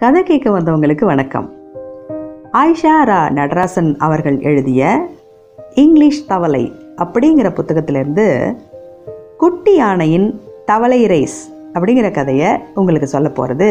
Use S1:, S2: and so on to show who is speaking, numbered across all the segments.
S1: கதை கேட்க வந்தவங்களுக்கு வணக்கம் ஆயிஷா ரா நடராசன் அவர்கள் எழுதிய இங்கிலீஷ் தவளை அப்படிங்கிற புத்தகத்திலேருந்து குட்டி யானையின் தவளை ரேஸ் அப்படிங்கிற கதையை உங்களுக்கு சொல்ல போகிறது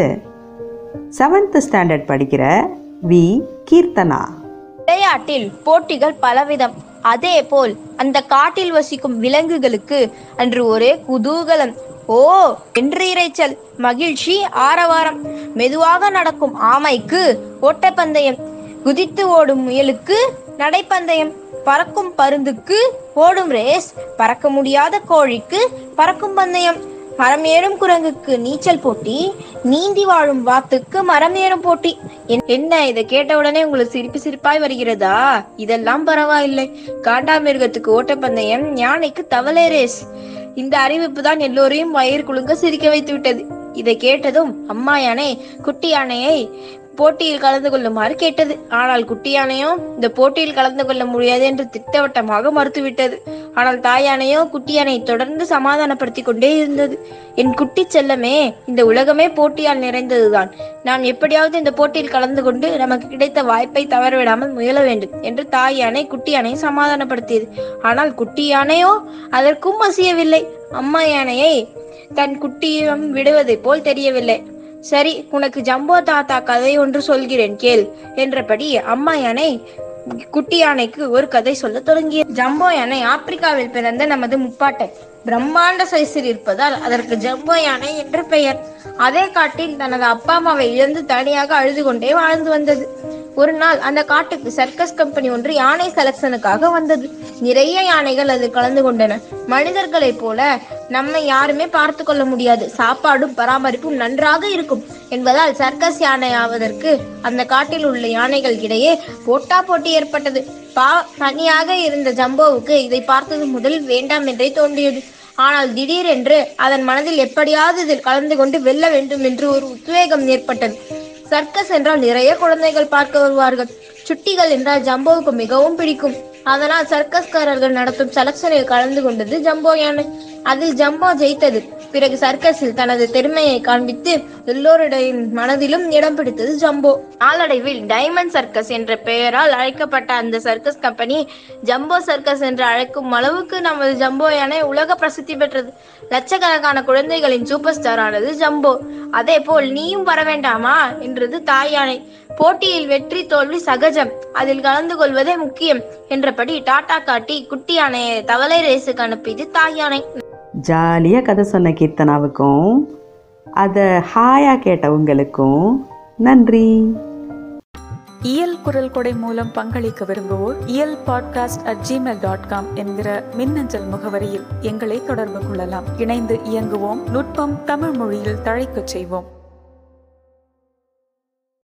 S1: செவன்த் ஸ்டாண்டர்ட் படிக்கிற வி கீர்த்தனா
S2: விளையாட்டில் போட்டிகள் பலவிதம் அதேபோல் அந்த காட்டில் வசிக்கும் விலங்குகளுக்கு அன்று ஒரே குதூகலம் ஓ என்று இரைச்சல் மகிழ்ச்சி ஆரவாரம் மெதுவாக நடக்கும் ஆமைக்கு ஓட்டப்பந்தயம் குதித்து ஓடும் முயலுக்கு நடைப்பந்தயம் பறக்கும் பருந்துக்கு ஓடும் ரேஸ் பறக்க முடியாத கோழிக்கு பறக்கும் பந்தயம் மரம் ஏறும் குரங்குக்கு நீச்சல் போட்டி நீந்தி வாழும் வாத்துக்கு மரம் ஏறும் போட்டி என்- என்ன இதை கேட்ட உடனே உங்களுக்கு சிரிப்பு சிரிப்பாய் வருகிறதா இதெல்லாம் பரவாயில்லை காண்டாமிருகத்துக்கு ஓட்டப்பந்தயம் யானைக்கு தவளை ரேஸ் இந்த அறிவிப்பு தான் எல்லோரையும் வயிறு குலுங்க சிரிக்க வைத்து விட்டது இதை கேட்டதும் அம்மா யானை குட்டி யானையை போட்டியில் கலந்து கொள்ளுமாறு கேட்டது ஆனால் குட்டி யானையோ இந்த போட்டியில் கலந்து கொள்ள முடியாது என்று திட்டவட்டமாக மறுத்துவிட்டது ஆனால் தாய் யானையோ குட்டி யானை தொடர்ந்து சமாதானப்படுத்தி கொண்டே இருந்தது என் குட்டி செல்லமே இந்த உலகமே போட்டியால் நிறைந்ததுதான் நாம் எப்படியாவது இந்த போட்டியில் கலந்து கொண்டு நமக்கு கிடைத்த வாய்ப்பை தவறவிடாமல் முயல வேண்டும் என்று தாய் யானை குட்டி யானையை சமாதானப்படுத்தியது ஆனால் குட்டி யானையோ அதற்கும் அசியவில்லை அம்மா யானையை தன் குட்டியும் விடுவதைப் போல் தெரியவில்லை சரி உனக்கு ஜம்போ தாத்தா கதை ஒன்று சொல்கிறேன் கேள் என்றபடி அம்மா யானை குட்டி யானைக்கு ஒரு கதை சொல்ல தொடங்கியது ஜம்போ யானை ஆப்பிரிக்காவில் பிறந்த நமது முப்பாட்டன் பிரம்மாண்ட சைஸில் இருப்பதால் அதற்கு ஜம்போ யானை என்று பெயர் அதே காட்டில் தனது அப்பா அம்மாவை இழந்து தனியாக அழுது கொண்டே வாழ்ந்து வந்தது ஒரு நாள் அந்த காட்டுக்கு சர்க்கஸ் கம்பெனி ஒன்று யானை செலக்ஷனுக்காக வந்தது நிறைய யானைகள் அதில் கலந்து கொண்டன மனிதர்களைப் போல நம்மை யாருமே பார்த்து கொள்ள முடியாது சாப்பாடும் பராமரிப்பும் நன்றாக இருக்கும் என்பதால் சர்க்கஸ் யானை ஆவதற்கு அந்த காட்டில் உள்ள யானைகள் இடையே போட்டா போட்டி ஏற்பட்டது பா தனியாக இருந்த ஜம்போவுக்கு இதை பார்த்தது முதல் வேண்டாம் என்றே தோன்றியது ஆனால் திடீரென்று அதன் மனதில் எப்படியாவது இதில் கலந்து கொண்டு வெல்ல வேண்டும் என்று ஒரு உத்வேகம் ஏற்பட்டது சர்க்கஸ் என்றால் நிறைய குழந்தைகள் பார்க்க வருவார்கள் சுட்டிகள் என்றால் ஜம்போவுக்கு மிகவும் பிடிக்கும் அதனால் சர்க்கஸ்காரர்கள் நடத்தும் செலக்ஷனில் கலந்து கொண்டது ஜம்போ யானை அதில் ஜம்போ ஜெயித்தது பிறகு சர்க்கஸில் தனது திறமையை காண்பித்து எல்லோருடைய மனதிலும் இடம் பிடித்தது ஜம்போ நாளடைவில் டைமண்ட் சர்க்கஸ் என்ற பெயரால் அழைக்கப்பட்ட அந்த சர்க்கஸ் கம்பெனி ஜம்போ சர்க்கஸ் என்று அழைக்கும் அளவுக்கு நமது ஜம்போ யானை உலக பிரசித்தி பெற்றது லட்சக்கணக்கான குழந்தைகளின் சூப்பர் ஸ்டார் ஆனது ஜம்போ அதே போல் நீயும் வர வேண்டாமா என்றது தாய் யானை போட்டியில் வெற்றி தோல்வி சகஜம் அதில் கலந்து கொள்வதே முக்கியம் என்றபடி டாடா காட்டி குட்டி யானையை தவளை ரேஸுக்கு அனுப்பியது தாய் யானை
S1: ஜாலியாக கதை சொன்ன கீர்த்தனாவுக்கும் அதை ஹாயாக கேட்டவங்களுக்கும் நன்றி
S3: இயல் குரல் கொடை மூலம் பங்களிக்க விரும்புவோர் Iyal podcast at Gmail dot com என்கிற மின்னஞ்சல் முகவரியில் எங்களை தொடர்பு கொள்ளலாம் இணைந்து இயங்குவோம் நுட்பம் தமிழ் மொழியில் தழைக்கச் செய்வோம்